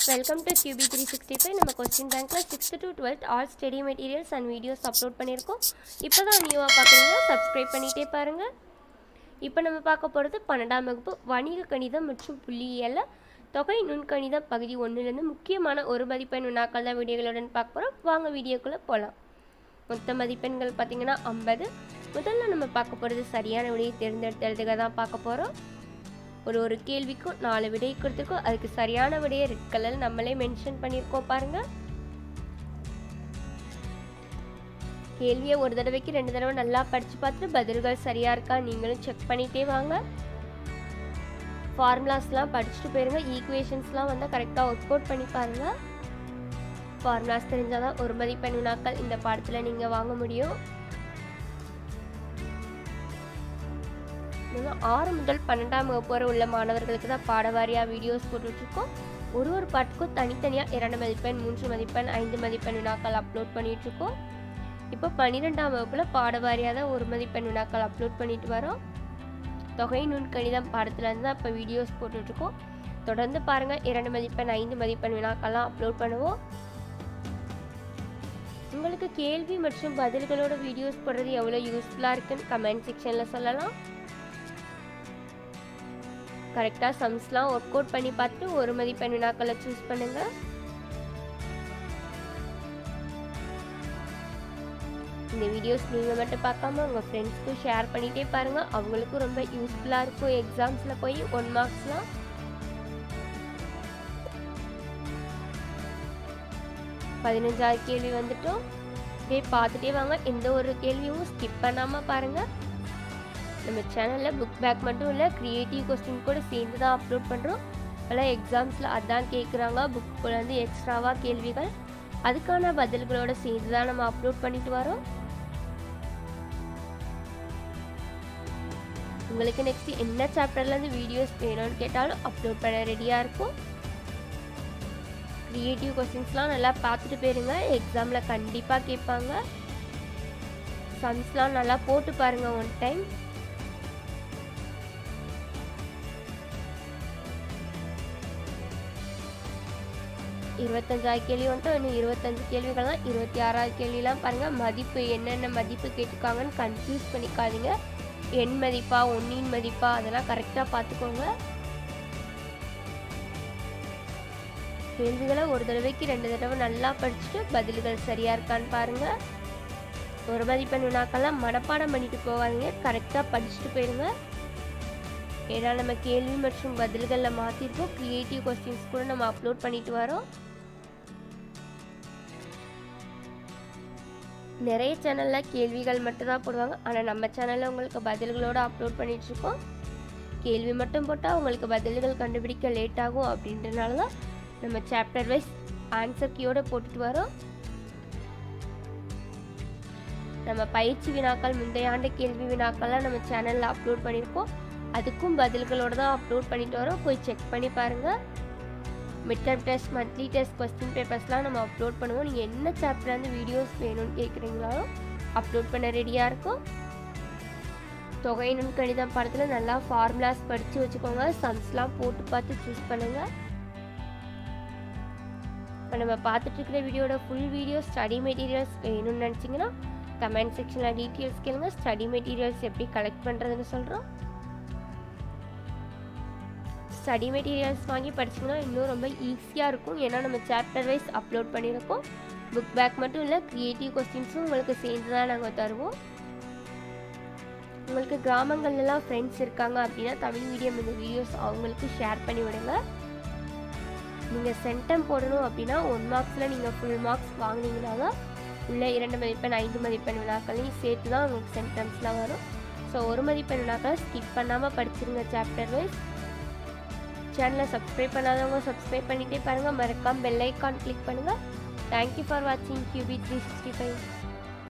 welcome to QB three sixty five நம்ம question பேங்க்கில் sixth to twelfth all study materials and videos upload பண்ணியிருக்கோம் இப்போ தான் நியூவாக பார்க்குறீங்கன்னா சப்ஸ்கிரைப் பண்ணிகிட்டே பாருங்கள் இப்போ நம்ம பார்க்க போகிறது பன்னெண்டாம் வகுப்பு வணிக கணிதம் மற்றும் புள்ளியியல் தொகை நுண்கணிதம் பகுதி ஒன்றுலேருந்து முக்கியமான ஒரு மதிப்பெண் வினாக்கள் தான் வீடியோகளுடன் பார்க்க போகிறோம் வாங்க வீடியோக்குள்ளே போகலாம் மொத்த மதிப்பெண்கள் பார்த்திங்கன்னா ஐம்பது முதல்ல நம்ம பார்க்க போகிறது சரியான விடையை தேர்ந்தெடுத்து எழுதுக தான் பார்க்க போகிறோம் ஒரு ஒரு கேள்விக்கும் நாலு விடை கொடுத்துருக்கோம் அதுக்கு சரியான விடையை ரெட் கலர் நம்மளே மென்ஷன் பண்ணியிருக்கோம் பாருங்க கேள்வியை ஒரு தடவைக்கு ரெண்டு தடவை நல்லா படித்து பார்த்துட்டு பதில்கள் சரியாக இருக்கா நீங்களும் செக் பண்ணிகிட்டே வாங்க ஃபார்முலாஸ்லாம் படிச்சுட்டு போயிருங்க ஈக்குவேஷன்ஸ்லாம் வந்து கரெக்டாக ஒர்க் அவுட் பண்ணி பாருங்கள் ஃபார்முலாஸ் தெரிஞ்சால் தான் ஒரு மதிப்பெண் வினாக்கள் இந்த பாடத்தில் நீங்கள் வாங்க முடியும் நம்ம ஆறு முதல் பன்னெண்டாம் வகுப்பு வரை உள்ள மாணவர்களுக்கு தான் பாடவாரியாக வீடியோஸ் போட்டுட்ருக்கோம் ஒரு ஒரு பாட்டுக்கும் தனித்தனியாக இரண்டு மதிப்பெண் மூன்று மதிப்பெண் ஐந்து மதிப்பெண் வினாக்கள் அப்லோட் பண்ணிகிட்ருக்கோம் இப்போ பன்னிரெண்டாம் வகுப்பில் பாடவாரியாக தான் ஒரு மதிப்பெண் வினாக்கள் அப்லோட் பண்ணிட்டு வரோம் தொகை நுண்கணிதம் பாடத்துலேருந்து தான் இப்போ வீடியோஸ் போட்டுட்ருக்கோம் தொடர்ந்து பாருங்கள் இரண்டு மதிப்பெண் ஐந்து மதிப்பெண் வினாக்கள்லாம் அப்லோட் பண்ணுவோம் உங்களுக்கு கேள்வி மற்றும் பதில்களோட வீடியோஸ் போடுறது எவ்வளோ யூஸ்ஃபுல்லாக இருக்குன்னு கமெண்ட் செக்ஷனில் சொல்லலாம் கரெக்டாக சம்ஸ்லாம் ஒர்க் அவுட் பண்ணி பார்த்துட்டு ஒரு மதிப்பெண் வினாக்களை சூஸ் பண்ணுங்க இந்த வீடியோஸ் நீங்கள் மட்டும் பார்க்காம உங்கள் ஃப்ரெண்ட்ஸ்க்கும் ஷேர் பண்ணிகிட்டே பாருங்கள் அவங்களுக்கும் ரொம்ப யூஸ்ஃபுல்லாக இருக்கும் எக்ஸாம்ஸில் போய் ஒன் மார்க்ஸ்லாம் பதினஞ்சாவது கேள்வி வந்துட்டோம் அப்படியே பார்த்துட்டே வாங்க எந்த ஒரு கேள்வியும் ஸ்கிப் பண்ணாமல் பாருங்கள் நம்ம சேனலில் புக் பேக் மட்டும் இல்லை க்ரியேட்டிவ் கொஸ்டின் கூட சேர்ந்து தான் அப்லோட் பண்ணுறோம் இப்போல்லாம் எக்ஸாம்ஸில் அதான் கேட்குறாங்க புக்குள்ள வந்து எக்ஸ்ட்ராவாக கேள்விகள் அதுக்கான பதில்களோட சேர்ந்து தான் நம்ம அப்லோட் பண்ணிட்டு வரோம் உங்களுக்கு நெக்ஸ்ட் என்ன சாப்டர்லேருந்து வீடியோஸ் வேணும்னு கேட்டாலும் அப்லோட் பண்ண ரெடியாக இருக்கும் க்ரியேட்டிவ் கொஸ்டின்ஸ்லாம் நல்லா பார்த்துட்டு போயிருங்க எக்ஸாமில் கண்டிப்பாக கேட்பாங்க சம்ஸ்லாம் நல்லா போட்டு பாருங்கள் ஒன் டைம் இருபத்தஞ்சாவது கேள்வி வந்துட்டு இன்னும் இருபத்தஞ்சு கேள்விகள் தான் இருபத்தி ஆறாவது கேள்விலாம் பாருங்கள் மதிப்பு என்னென்ன மதிப்பு கேட்டுக்காங்கன்னு கன்ஃபியூஸ் பண்ணிக்காதீங்க எண் மதிப்பா ஒன்னின் மதிப்பா அதெல்லாம் கரெக்டாக பார்த்துக்கோங்க கேள்விகளை ஒரு தடவைக்கு ரெண்டு தடவை நல்லா படிச்சுட்டு பதில்கள் சரியாக இருக்கான்னு பாருங்கள் ஒரு மதிப்பெண் வினாக்கெல்லாம் மனப்பாடம் பண்ணிட்டு போவாதீங்க கரெக்டாக படிச்சுட்டு போயிருங்க ஏன்னா நம்ம கேள்வி மற்றும் பதில்களில் மாற்றிருக்கோம் க்ரியேட்டிவ் கொஸ்டின்ஸ் கூட நம்ம அப்லோட் பண்ணிட்டு வரோம் நிறைய சேனலில் கேள்விகள் மட்டும் தான் போடுவாங்க ஆனால் நம்ம சேனலில் உங்களுக்கு பதில்களோடு அப்லோட் பண்ணிகிட்ருக்கோம் கேள்வி மட்டும் போட்டால் உங்களுக்கு பதில்கள் கண்டுபிடிக்க லேட் ஆகும் அப்படின்றனால தான் நம்ம சாப்டர் வைஸ் ஆன்சர் கீயோடு போட்டுட்டு வரோம் நம்ம பயிற்சி வினாக்கள் முந்தைய ஆண்டு கேள்வி வினாக்கள்லாம் நம்ம சேனலில் அப்லோட் பண்ணியிருக்கோம் அதுக்கும் பதில்களோடு தான் அப்லோட் பண்ணிட்டு வரோம் போய் செக் பண்ணி பாருங்கள் mid term test monthly test question பேப்பர்ஸ்லாம் நம்ம அப்லோட் பண்ணுவோம் நீங்கள் என்ன சாப்டர்லேருந்து வீடியோஸ் வேணும்னு கேட்குறீங்களாலும் அப்லோட் பண்ண ரெடியாக இருக்கும் தொகை நுண்கணிதம் படத்தில் நல்லா ஃபார்முலாஸ் படித்து வச்சுக்கோங்க சம்ஸ்லாம் போட்டு பார்த்து சூஸ் பண்ணுங்கள் இப்போ நம்ம பார்த்துட்டு இருக்கிற வீடியோட ஃபுல் வீடியோ ஸ்டடி மெட்டீரியல்ஸ் வேணும்னு நினச்சிங்கன்னா கமெண்ட் செக்ஷனில் டீட்டெயில்ஸ் கேளுங்க ஸ்டடி மெட்டீரியல்ஸ் எப்படி கலெக்ட் பண்ணுறதுன்னு சொல்கிறோம் ஸ்டடி மெட்டீரியல்ஸ் வாங்கி படிச்சிங்கன்னா இன்னும் ரொம்ப ஈஸியாக இருக்கும் ஏன்னா நம்ம சாப்டர் வைஸ் அப்லோட் பண்ணியிருக்கோம் புக் பேக் மட்டும் இல்லை க்ரியேட்டிவ் கொஸ்டின்ஸும் உங்களுக்கு சேர்ந்து தான் நாங்கள் தருவோம் உங்களுக்கு கிராமங்கள்லாம் ஃப்ரெண்ட்ஸ் இருக்காங்க அப்படின்னா தமிழ் மீடியம் இந்த வீடியோஸ் அவங்களுக்கு ஷேர் பண்ணி விடுங்க நீங்கள் சென்டம் போடணும் அப்படின்னா ஒன் மார்க்ஸில் நீங்கள் ஃபுல் மார்க்ஸ் வாங்கினீங்கன்னா தான் உள்ள இரண்டு மதிப்பெண் ஐந்து மதிப்பெண் வினாக்களையும் சேர்த்து தான் உங்களுக்கு சென்டம்ஸ்லாம் வரும் ஸோ ஒரு மதிப்பெண் வினாக்களை ஸ்கிப் பண்ணாமல் படிச்சிருங்க சாப்டர் வைஸ் சேனலை சப்ஸ்கிரைப் பண்ணாதவங்க சப்ஸ்கிரைப் பண்ணிகிட்டே பாருங்கள் மறக்காம பெல் ஐக்கான் கிளிக் பண்ணுங்கள் தேங்க்யூ ஃபார் வாட்சிங் கியூபி த்ரீ சிக்ஸ்டி ஃபைவ்